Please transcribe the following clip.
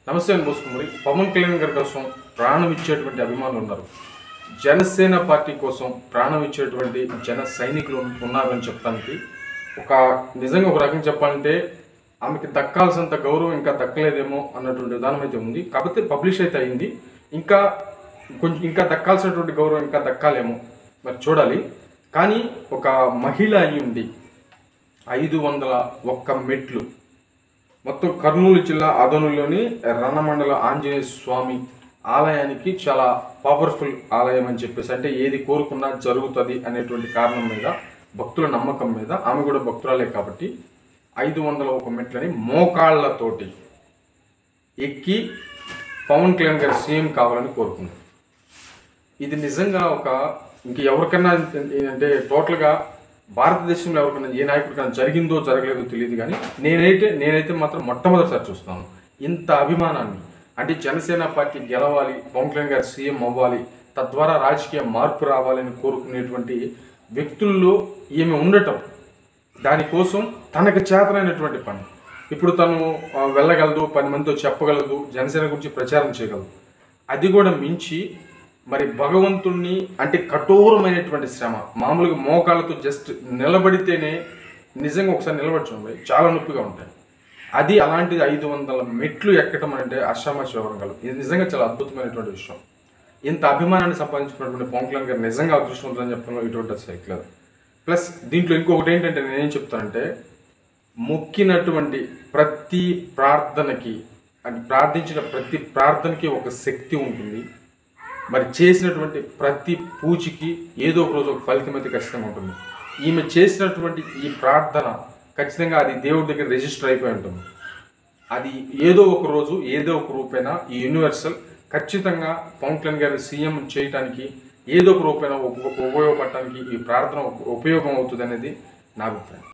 నమస్తే అని పోసుకుమరి పవన్ కళ్యాణ్ గారి కోసం ప్రాణం ఇచ్చేటువంటి అభిమానులు ఉన్నారు జనసేన పార్టీ కోసం ప్రాణం ఇచ్చేటువంటి జన సైనికులు ఉన్నారని చెప్పడానికి ఒక నిజంగా ఒక రకంగా చెప్పాలంటే ఆమెకి దక్కాల్సినంత గౌరవం ఇంకా దక్కలేదేమో అన్నటువంటి విధానం అయితే ఉంది కాకపోతే పబ్లిష్ అయితే అయింది ఇంకా కొంచెం ఇంకా దక్కాల్సినటువంటి గౌరవం ఇంకా దక్కాలేమో మరి చూడాలి కానీ ఒక మహిళ అయి ఉండి ఐదు వందల ఒక్క మెట్లు మొత్తం కర్నూలు జిల్లా అదనులోని రణమండల ఆంజనేయ స్వామి ఆలయానికి చాలా పవర్ఫుల్ ఆలయం అని చెప్పేసి అంటే ఏది కోరుకున్నా జరుగుతుంది అనేటువంటి కారణం మీద భక్తుల నమ్మకం మీద ఆమె కూడా భక్తురాలే కాబట్టి ఐదు వందల ఒక మెట్లని మోకాళ్ళతోటి ఎక్కి పవన్ కళ్యాణ్ గారు సీఎం కావాలని కోరుకున్నారు ఇది నిజంగా ఒక ఇంక ఎవరికన్నా అంటే టోటల్గా భారతదేశంలో ఎవరికైనా ఏ నాయకుడికైనా జరిగిందో జరగలేదో తెలియదు కానీ నేనైతే నేనైతే మాత్రం మొట్టమొదటిసారి చూస్తాను ఇంత అభిమానాన్ని అంటే జనసేన పార్టీ గెలవాలి పవన్ కళ్యాణ్ గారు సీఎం అవ్వాలి తద్వారా రాజకీయ మార్పు రావాలని కోరుకునేటువంటి వ్యక్తుల్లో ఈమె ఉండటం దానికోసం తనకు చేతనైనటువంటి పని ఇప్పుడు తను ఆ, వెళ్ళగలదు పది మందితో చెప్పగలదు జనసేన గురించి ప్రచారం చేయగలదు అది కూడా మించి మరి భగవంతుణ్ణి అంటే కఠోరమైనటువంటి శ్రమ మామూలుగా మోకాళ్ళతో జస్ట్ నిలబడితేనే నిజంగా ఒకసారి నిలబడి చాలా నొప్పిగా ఉంటాయి అది అలాంటిది ఐదు వందల మెట్లు ఎక్కడం అంటే అశ్రమాచి కలదు ఇది నిజంగా చాలా అద్భుతమైనటువంటి విషయం ఇంత అభిమానాన్ని సంపాదించుకున్నటువంటి పవన్ కళ్యాణ్ గారు నిజంగా అదృష్టవంతులని చెప్పడంలో ఇటువంటి సైకిల్ ప్లస్ దీంట్లో ఇంకొకటి ఏంటంటే నేనేం చెప్తానంటే మొక్కినటువంటి ప్రతి ప్రార్థనకి అది ప్రార్థించిన ప్రతి ప్రార్థనకి ఒక శక్తి ఉంటుంది మరి చేసినటువంటి ప్రతి పూజకి ఏదో ఒక రోజు ఒక ఫలితం అయితే ఖచ్చితంగా ఉంటుంది ఈమె చేసినటువంటి ఈ ప్రార్థన ఖచ్చితంగా అది దేవుడి దగ్గర రిజిస్టర్ అయిపోయి ఉంటుంది అది ఏదో ఒక రోజు ఏదో ఒక రూపేణ ఈ యూనివర్సల్ ఖచ్చితంగా పవన్ కళ్యాణ్ గారి సీఎం చేయడానికి ఏదో ఒక రూపేణ ఉప- ఉపయోగపడటానికి ఈ ప్రార్థన ఉప- ఉపయోగం అవుతుంది అనేది నా అభిప్రాయం